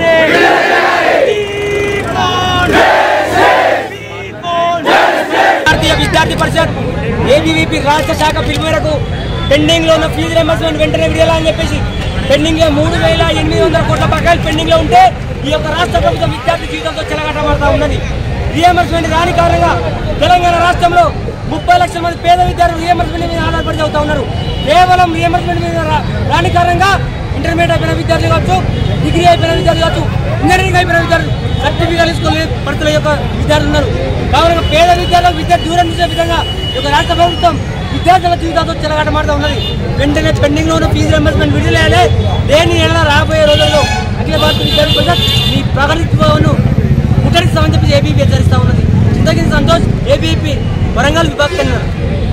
భారతీయ విద్యార్థి పరిషత్ ఏబీవీపీ రాష్ట్ర శాఖ పిలుపు మేరకు పెండింగ్ లో ఉన్న ఫీజు రియంబర్స్మెంట్ వెంటనే విడుదల అని చెప్పేసి పెండింగ్ లో మూడు వేల ఎనిమిది వందల కోట్ల బకాయిలు పెండింగ్ లో ఉంటే ఈ యొక్క రాష్ట్ర ప్రభుత్వం విద్యార్థి జీవితంతో చెలగట్టబడతా ఉన్నది రియంబర్స్మెంట్ రాని కారణంగా తెలంగాణ రాష్ట్రంలో ముప్పై లక్షల మంది పేద విద్యార్థులు రియంబర్స్మెంట్ మీద ఆధారపడి చదువుతా ఉన్నారు కేవలం రియంబర్స్మెంట్ మీద రా- రాని కారణంగా ఇంటర్మీడియట్ అయిపోయిన విద్యార్థులు కావచ్చు డిగ్రీ అయిపోయిన విద్యార్థులు కావచ్చు ఇంజనీరింగ్ అయిపోయిన విద్యార్థులు సర్టిఫికేట్ తీసుకునే పరిస్థితుల యొక్క విద్యార్థులు ఉన్నారు కావున పేద విద్యార్థులకు విద్య దూరం చేసే విధంగా ఈ యొక్క రాష్ట్ర ప్రభుత్వం విద్యార్థుల జీవితాలతో చెలగాటమాడుతూ ఉన్నది వెంటనే పెండింగ్ లో ఉన్న ఫీజు రింబర్స్మెంట్ విడుదల చేయాలి లేని ఏళ్ళ రాబోయే రోజుల్లో అఖిల భారత విద్యార్థి పరిషత్ ఈ ప్రకటించుకోను ముట్టడిస్తామని చెప్పి ఏబీపీ హెచ్చరిస్తా ఉన్నది చింతగిరి సంతోష్ ఏబీపీ వరంగల్ విభాగ్ కన్వీనర్